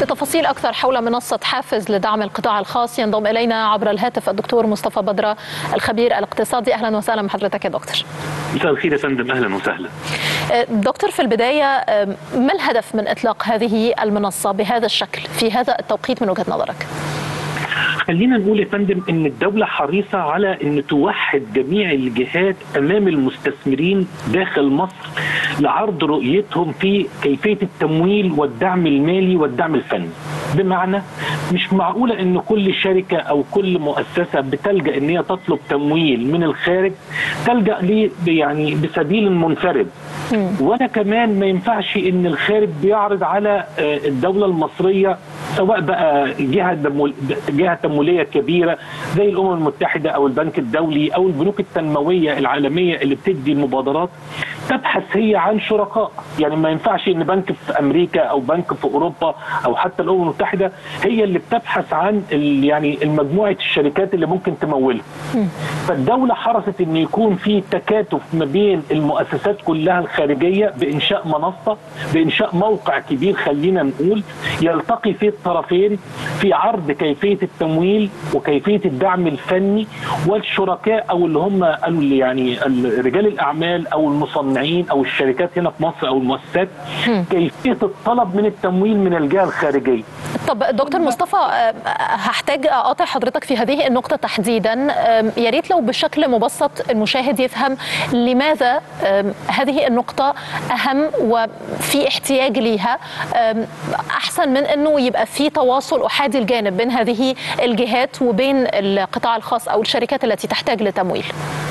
لتفاصيل أكثر حول منصة حافز لدعم القطاع الخاص ينضم إلينا عبر الهاتف الدكتور مصطفى بدرة الخبير الاقتصادي أهلا وسهلا بحضرتك يا دكتور مساء الخير يا فندم أهلا وسهلا دكتور في البداية ما الهدف من إطلاق هذه المنصة بهذا الشكل في هذا التوقيت من وجهة نظرك؟ خلينا نقول يا فندم ان الدوله حريصه على ان توحد جميع الجهات امام المستثمرين داخل مصر لعرض رؤيتهم في كيفيه التمويل والدعم المالي والدعم الفني. بمعنى مش معقوله ان كل شركه او كل مؤسسه بتلجا ان هي تطلب تمويل من الخارج تلجا ليه يعني بسبيل منفرد. وانا كمان ما ينفعش ان الخارج بيعرض على الدوله المصريه سواء بقى جهه دمول جهه تمويليه كبيره زي الامم المتحده او البنك الدولي او البنوك التنمويه العالميه اللي بتدي المبادرات تبحث هي عن شركاء يعني ما ينفعش ان بنك في امريكا او بنك في اوروبا او حتى الامم المتحده هي اللي بتبحث عن يعني مجموعه الشركات اللي ممكن تمولها فالدوله حرصت ان يكون في تكاتف ما بين المؤسسات كلها الخارجيه بانشاء منصه بانشاء موقع كبير خلينا نقول يلتقي فيه الطرفين في عرض كيفيه التمويل وكيفيه الدعم الفني والشركاء او اللي هم يعني رجال الاعمال او المصنعين او الشركات هنا في مصر او المؤسسات كيفيه الطلب من التمويل من الجهه الخارجيه. طب دكتور مصطفى هحتاج اقاطع حضرتك في هذه النقطه تحديدا يا ريت لو بشكل مبسط المشاهد يفهم لماذا هذه النقطه اهم وفي احتياج ليها احسن من انه يبقى في تواصل احادي الجانب بين هذه الجهات وبين القطاع الخاص او الشركات التي تحتاج لتمويل.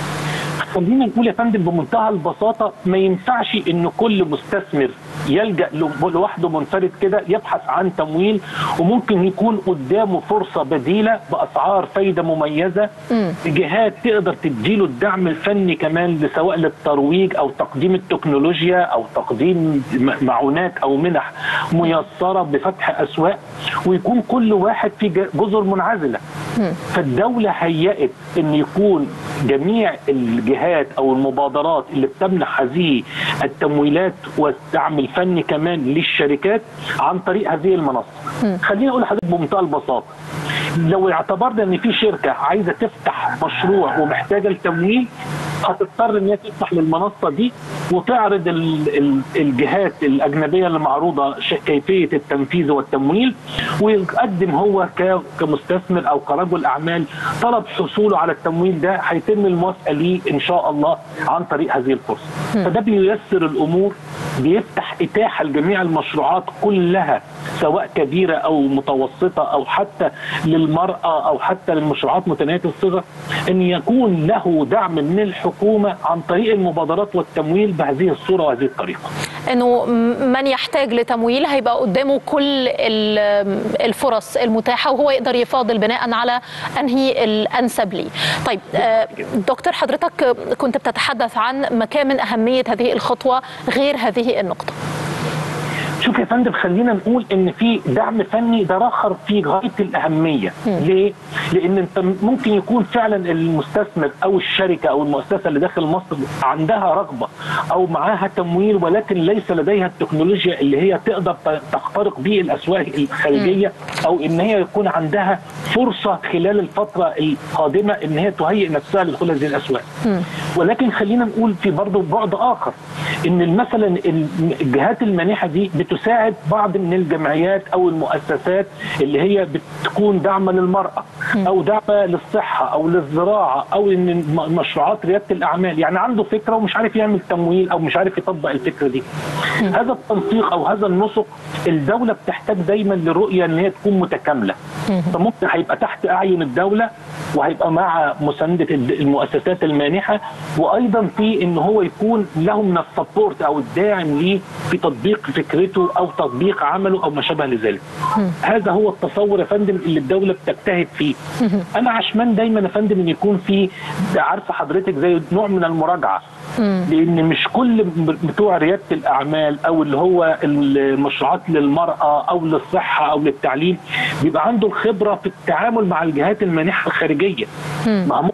خلينا نقول يا فندم بمنتهى البساطه ما ينفعش ان كل مستثمر يلجا لوحده منفرد كده يبحث عن تمويل وممكن يكون قدامه فرصه بديله باسعار فايده مميزه جهات تقدر تديله الدعم الفني كمان سواء للترويج او تقديم التكنولوجيا او تقديم معونات او منح ميسره بفتح اسواق ويكون كل واحد في جزر منعزله فالدوله هيأت ان يكون جميع الجهات او المبادرات اللي بتمنح هذه التمويلات والدعم الفني كمان للشركات عن طريق هذه المنصه. خليني اقول لحضرتك بمنتهى البساطه لو اعتبرنا ان في شركه عايزه تفتح مشروع ومحتاجه التمويل هتضطر ان هي تفتح للمنصه دي وتعرض الجهات الاجنبيه اللي معروضه كيفيه التنفيذ والتمويل ويقدم هو كمستثمر او كرجل اعمال طلب حصوله على التمويل ده هيتم الموافقه ليه ان شاء الله عن طريق هذه الفرصه فده بييسر الامور بيفتح اتاحه لجميع المشروعات كلها سواء كبيره او متوسطه او حتى للمراه او حتى للمشروعات متناهيه الصغر ان يكون له دعم من الحكومه عن طريق المبادرات والتمويل بهذه الصوره وهذه الطريقه. انه من يحتاج لتمويل هيبقى قدامه كل الفرص المتاحه وهو يقدر يفاضل بناء على انهي الانسب ليه. طيب دكتور حضرتك كنت بتتحدث عن مكان من اهميه هذه الخطوه غير هذه النقطه. شوف يا فندم خلينا نقول ان في دعم فني ده رخر في غايه الاهميه م. ليه لان انت ممكن يكون فعلا المستثمر او الشركه او المؤسسه اللي داخل مصر عندها رغبه او معاها تمويل ولكن ليس لديها التكنولوجيا اللي هي تقدر تخترق به الاسواق الخارجيه م. او ان هي يكون عندها فرصه خلال الفتره القادمه ان هي تهيئ نفسها لدخول هذه الاسواق م. ولكن خلينا نقول في برضه بعد اخر ان مثلا الجهات المانحه دي بتساعد بعض من الجمعيات او المؤسسات اللي هي بتكون دعمه للمراه او دعمه للصحه او للزراعه او ان مشروعات رياده الاعمال يعني عنده فكره ومش عارف يعمل تمويل او مش عارف يطبق الفكره دي هذا التنسيق او هذا النسق الدوله بتحتاج دايما لرؤيه ان هي تكون متكامله فممكن هيبقى تحت اعين الدوله وهيبقى مع مسانده المؤسسات المانحه وايضا في ان هو يكون له من السبورت او الداعم ليه في تطبيق فكرته او تطبيق عمله او ما شابه لذلك. هذا هو التصور يا فندم اللي الدوله بتجتهد فيه. انا عشمان دايما يا فندم ان يكون في عارفه حضرتك زي نوع من المراجعه. لان مش كل بتوع رياده الاعمال او اللي هو المشروعات للمراه او للصحه او للتعليم بيبقى عنده الخبره في التعامل مع الجهات المانحه الخارجيه. ما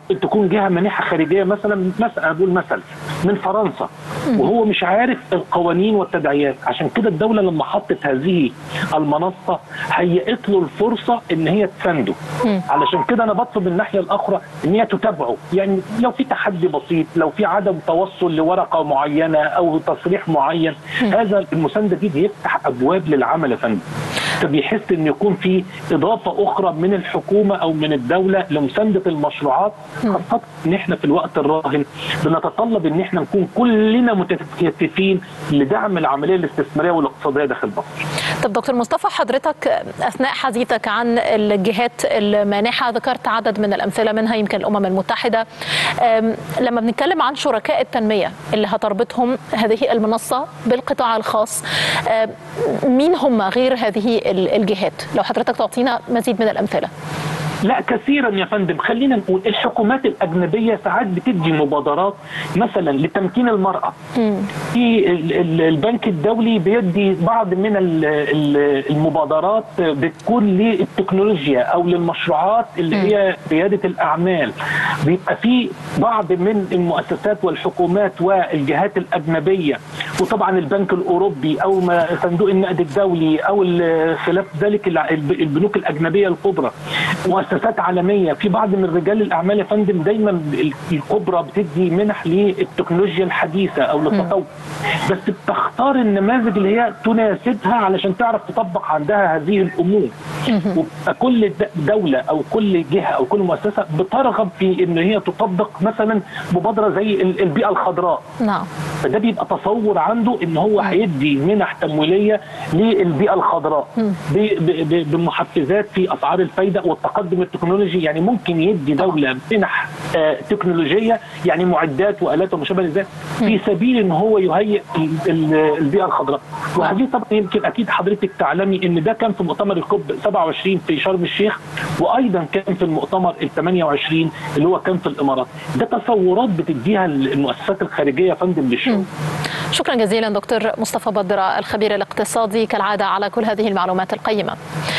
ممكن تكون جهه مانحه خارجيه مثلا مثلا اقول مثلا من فرنسا وهو مش عارف القوانين والتداعيات عشان كده الدوله لما حطت هذه المنصه هيئت له الفرصه ان هي تسنده علشان كده انا بطلب من الناحيه الاخرى ان هي تتابعه يعني لو في تحدي بسيط لو في عدم توصل لورقه معينه او تصريح معين هذا المسانده دي بيفتح ابواب للعمل يا فندم فبيحس ان يكون في اضافه اخرى من الحكومه او من الدوله لمسانده المشروعات خاصه ان احنا في الوقت الراهن بنتطلب ان احنا نكون كلنا متكاتفين لدعم العمليه الاستثماريه والاقتصاديه داخل مصر. طب دكتور مصطفى حضرتك اثناء حديثك عن الجهات المانحه ذكرت عدد من الامثله منها يمكن الامم المتحده لما بنتكلم عن شركاء التنميه اللي هتربطهم هذه المنصه بالقطاع الخاص مين هم غير هذه الجهات لو حضرتك تعطينا مزيد من الامثله لا كثيرا يا فندم خلينا نقول الحكومات الاجنبيه ساعات بتدي مبادرات مثلا لتمكين المراه في البنك الدولي بيدي بعض من المبادرات بتكون للتكنولوجيا او للمشروعات اللي هي رياده الاعمال بيبقى في بعض من المؤسسات والحكومات والجهات الاجنبيه وطبعا البنك الاوروبي او صندوق النقد الدولي او خلاف ذلك البنوك الاجنبيه الكبرى مؤسسات عالميه في بعض من رجال الاعمال يا فندم دايما الكبرى بتدي منح للتكنولوجيا الحديثه او للتطور بس بتختار النماذج اللي هي تناسبها علشان تعرف تطبق عندها هذه الامور وكل دوله او كل جهه او كل مؤسسه بترغب في ان هي تطبق مثلا مبادره زي البيئه الخضراء نعم فده بيبقى تصور عنده ان هو هيدي منح تمويليه للبيئه الخضراء بمحفزات في اسعار الفايده والتقدم التكنولوجي يعني ممكن يدي دوله منح آه تكنولوجيه يعني معدات والات وما شابه ذلك في سبيل ان هو يهيئ البيئه الخضراء وهذه طبعا يمكن اكيد حضرتك تعلمي ان ده كان في مؤتمر الكوب 27 في شرم الشيخ وايضا كان في المؤتمر ال 28 اللي هو كان في الامارات ده تصورات بتديها المؤسسات الخارجيه يا فندم للشغل شكرا جزيلا دكتور مصطفى بدر الخبير الاقتصادي كالعاده على كل هذه المعلومات القيمه